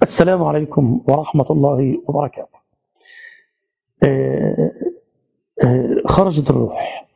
السلام عليكم ورحمة الله وبركاته آه، آه، خرجت الروح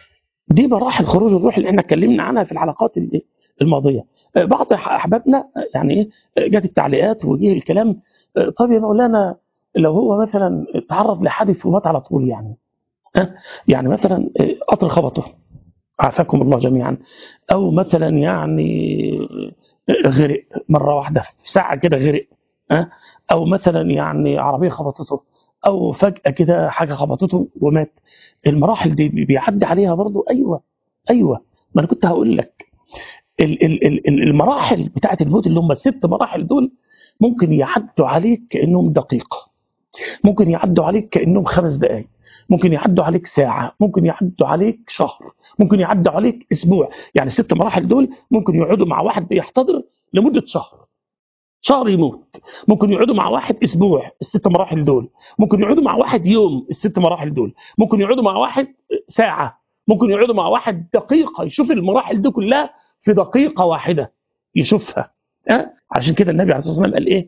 دي مراحل خروج الروح اللي احنا اتكلمنا عنها في الحلقات اللي- الماضية آه، بعض أحبابنا آه، يعني إيه، آه، جت التعليقات وجه الكلام آه، طب يا مولانا لو هو مثلا تعرض لحادث ومات على طول يعني ها؟ يعني مثلا آه، قطر خبطه عافاكم الله جميعا او مثلا يعني آه، غرق مره واحده في ساعه كده غرق ها؟ او مثلا يعني عربيه خبطته او فجاه كده حاجه خبطته ومات المراحل دي بيعدي عليها برضو ايوه ايوه ما انا كنت هقول لك ال- ال- ال- ال- المراحل بتاعت الموت اللي هم الست مراحل دول ممكن يعدوا عليك كانهم دقيقه ممكن يعدوا عليك كانهم خمس دقائق ممكن يعدوا عليك ساعه ممكن يعدوا عليك شهر ممكن يعدوا عليك اسبوع يعني الست مراحل دول ممكن يقعدوا مع واحد بيحتضر لمده شهر شهر يموت ممكن يقعدوا مع واحد اسبوع الست مراحل دول ممكن يقعدوا مع واحد يوم الست مراحل دول ممكن يقعدوا مع واحد ساعه ممكن يقعدوا مع واحد دقيقه يشوف المراحل دي كلها في دقيقه واحده يشوفها أه؟ عشان كده النبي عليه الصلاه والسلام قال ايه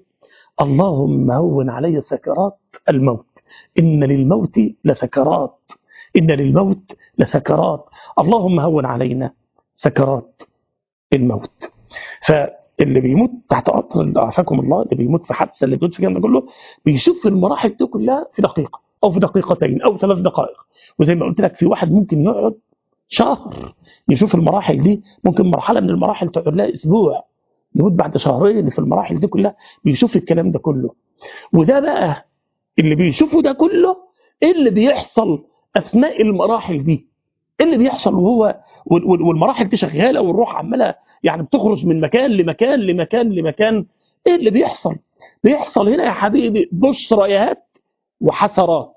اللهم هون علي سكرات الموت ان للموت لسكرات ان للموت لسكرات اللهم هون علينا سكرات الموت فاللي بيموت تحت قطر عافاكم الله اللي بيموت في حادثه اللي بيموت في الكلام ده كله بيشوف المراحل دي كلها في دقيقه او في دقيقتين او ثلاث دقائق وزي ما قلت لك في واحد ممكن يقعد شهر يشوف المراحل دي ممكن مرحله من المراحل تقعد لها اسبوع يموت بعد شهرين في المراحل دي كلها بيشوف الكلام ده كله وده بقى اللي بيشوفه ده كله ايه اللي بيحصل اثناء المراحل دي ايه اللي بيحصل وهو وال- وال- والمراحل دي شغاله والروح عماله يعني بتخرج من مكان لمكان لمكان لمكان ايه اللي بيحصل بيحصل هنا يا حبيبي بشريات وحسرات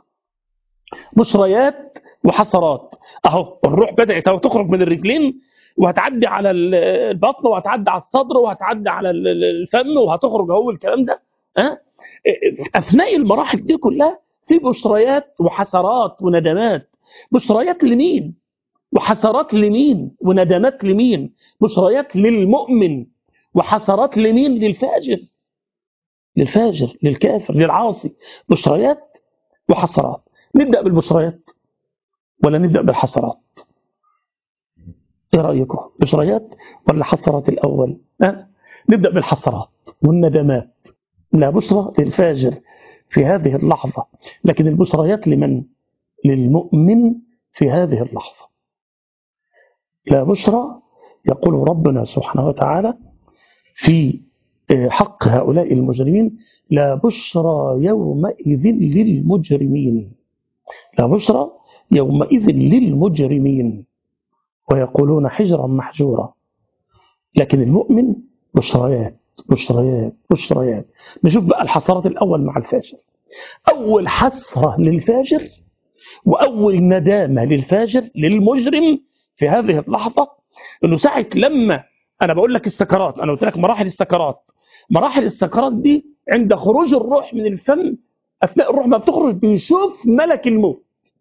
بشريات وحسرات اهو الروح بدات اهو تخرج من الرجلين وهتعدي على ال- البطن وهتعدي على الصدر وهتعدي على ال- ال- الفم وهتخرج اهو الكلام ده ها اثناء المراحل دي كلها في بشريات وحسرات وندمات بشريات لمين وحسرات لمين وندمات لمين بشريات للمؤمن وحسرات لمين للفاجر للفاجر للكافر للعاصي بشريات وحسرات نبدا بالبشريات ولا نبدا بالحسرات ايه رايكم بشريات ولا حسرات الاول أه؟ نبدا بالحسرات والندمات لا بشرى للفاجر في هذه اللحظه لكن البشريات لمن للمؤمن في هذه اللحظه لا بشرى يقول ربنا سبحانه وتعالى في آه، حق هؤلاء المجرمين لا بشرى يومئذ للمجرمين لا بشرى يومئذ للمجرمين ويقولون حجرا محجورا لكن المؤمن بشريات بشريات بشريات نشوف بقى الحسرات الأول مع الفاجر أول حسرة للفاجر وأول ندامة للفاجر للمجرم في هذه اللحظة انه ساعة لما انا بقول لك السكرات انا قلت لك مراحل السكرات مراحل السكرات دي عند خروج الروح من الفم اثناء الروح ما بتخرج بيشوف ملك الموت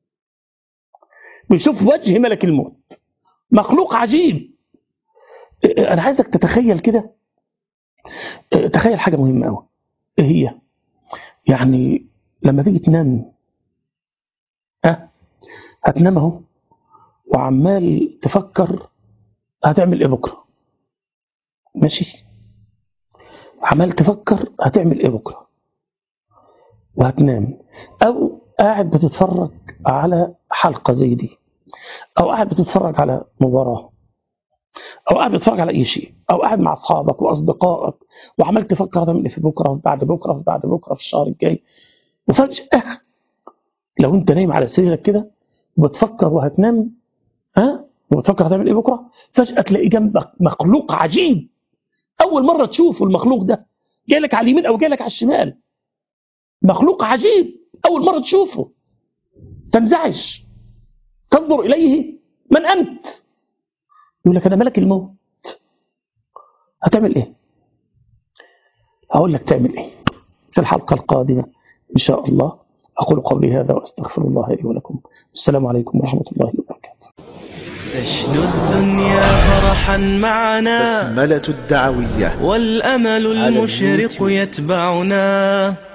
بيشوف وجه ملك الموت مخلوق عجيب انا عايزك تتخيل كده تخيل حاجه مهمه قوي ايه هي يعني لما تيجي تنام ها هتنام اهو وعمال تفكر هتعمل ايه بكره ماشي عمال تفكر هتعمل ايه بكره وهتنام او قاعد بتتفرج على حلقه زي دي او قاعد بتتفرج على مباراه او قاعد بتتفرج على اي شيء او قاعد مع اصحابك واصدقائك وعمال تفكر هتعمل ايه في بكره وفي بعد بكره وفي بعد بكره في الشهر الجاي وفجاه لو انت نايم على سريرك كده وبتفكر وهتنام ها وبتفكر هتعمل ايه بكره فجاه تلاقي جنبك مخلوق عجيب اول مره تشوفه المخلوق ده جاي لك على اليمين او جاي لك على الشمال مخلوق عجيب اول مره تشوفه تنزعج تنظر اليه من انت يقول لك انا ملك الموت هتعمل ايه هقول لك تعمل ايه في الحلقه القادمه ان شاء الله اقول قولي هذا واستغفر الله لي ولكم السلام عليكم ورحمه الله وبركاته تشدو الدنيا فرحا معنا بسملة الدعوية والأمل على المشرق اليوتيوب. يتبعنا